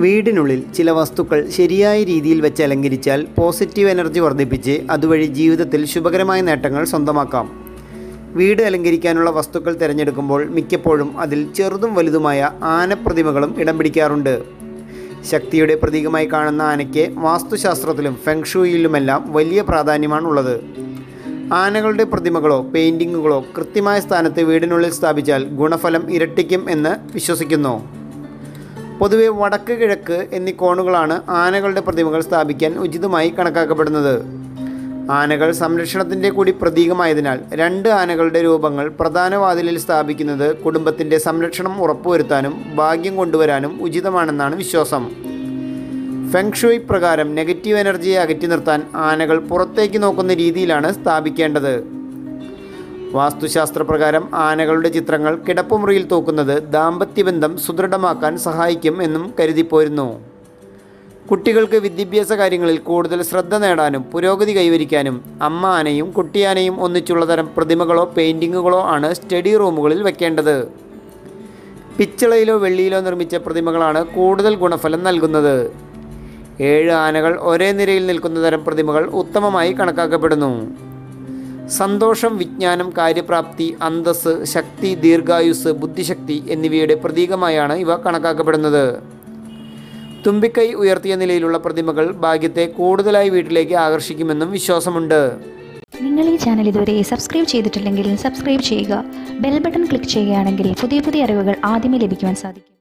വീടിനുള്ളിൽ ചില വസ്തുക്കൾ ശരിയായ രീതിയിൽ വെച്ച് അലങ്കരിച്ചാൽ പോസിറ്റീവ് എനർജി വർദ്ധിപ്പിച്ച് അതുവഴി ജീവിതത്തിൽ ശുഭകരമായ നേട്ടങ്ങൾ സ്വന്തമാക്കാം വീട് അലങ്കരിക്കാനുള്ള വസ്തുക്കൾ തിരഞ്ഞെടുക്കുമ്പോൾ മിക്കപ്പോഴും അതിൽ ചെറുതും വലുതുമായ ആനപ്രതിമകളും ഇടം പിടിക്കാറുണ്ട് ശക്തിയുടെ പ്രതീകമായി കാണുന്ന ആനയ്ക്ക് വാസ്തുശാസ്ത്രത്തിലും ഫെങ്ഷുയിലുമെല്ലാം വലിയ പ്രാധാന്യമാണുള്ളത് ആനകളുടെ പ്രതിമകളോ പെയിൻറ്റിങ്ങുകളോ കൃത്യമായ സ്ഥാനത്ത് വീടിനുള്ളിൽ സ്ഥാപിച്ചാൽ ഗുണഫലം ഇരട്ടിക്കും എന്ന് വിശ്വസിക്കുന്നു പൊതുവെ വടക്ക് കിഴക്ക് എന്നീ കോണുകളാണ് ആനകളുടെ പ്രതിമകൾ സ്ഥാപിക്കാൻ ഉചിതമായി കണക്കാക്കപ്പെടുന്നത് ആനകൾ സംരക്ഷണത്തിൻ്റെ കൂടി പ്രതീകമായതിനാൽ രണ്ട് ആനകളുടെ രൂപങ്ങൾ പ്രധാന വാതിലിൽ സ്ഥാപിക്കുന്നത് കുടുംബത്തിൻ്റെ സംരക്ഷണം ഉറപ്പുവരുത്താനും ഭാഗ്യം കൊണ്ടുവരാനും ഉചിതമാണെന്നാണ് വിശ്വാസം ഫെങ്ഷുയി പ്രകാരം നെഗറ്റീവ് എനർജിയെ അകറ്റി നിർത്താൻ ആനകൾ പുറത്തേക്ക് നോക്കുന്ന രീതിയിലാണ് സ്ഥാപിക്കേണ്ടത് വാസ്തുശാസ്ത്രപ്രകാരം ആനകളുടെ ചിത്രങ്ങൾ കിടപ്പുമുറിയിൽ തൂക്കുന്നത് ദാമ്പത്യബന്ധം സുദൃഢമാക്കാൻ സഹായിക്കും എന്നും കരുതിപ്പോരുന്നു കുട്ടികൾക്ക് വിദ്യാഭ്യാസ കാര്യങ്ങളിൽ കൂടുതൽ ശ്രദ്ധ നേടാനും പുരോഗതി കൈവരിക്കാനും അമ്മ ആനയും കുട്ടിയാനയും ഒന്നിച്ചുള്ള തരം പ്രതിമകളോ പെയിൻറ്റിങ്ങുകളോ ആണ് സ്റ്റഡി റൂമുകളിൽ വെക്കേണ്ടത് പിച്ചളയിലോ വെള്ളിയിലോ നിർമ്മിച്ച പ്രതിമകളാണ് കൂടുതൽ ഗുണഫലം നൽകുന്നത് ഏഴ് ആനകൾ ഒരേ നിരയിൽ നിൽക്കുന്ന തരം പ്രതിമകൾ ഉത്തമമായി കണക്കാക്കപ്പെടുന്നു സന്തോഷം വിജ്ഞാനം കാര്യപ്രാപ്തി അന്തസ് ശക്തി ദീർഘായുസ് ബുദ്ധിശക്തി എന്നിവയുടെ പ്രതീകമായാണ് ഇവ കണക്കാക്കപ്പെടുന്നത് തുമ്പിക്കൈ ഉയർത്തിയ നിലയിലുള്ള പ്രതിമകൾ ഭാഗ്യത്തെ കൂടുതലായി വീട്ടിലേക്ക് ആകർഷിക്കുമെന്നും വിശ്വാസമുണ്ട് നിങ്ങൾ ഈ ചാനൽ ഇതുവരെ സബ്സ്ക്രൈബ് ചെയ്തിട്ടില്ലെങ്കിൽ സബ്സ്ക്രൈബ് ചെയ്യുക ബെൽ ബട്ടൺ ക്ലിക്ക് ചെയ്യുകയാണെങ്കിൽ പുതിയ പുതിയ അറിവുകൾ ആദ്യമേ ലഭിക്കുവാൻ സാധിക്കും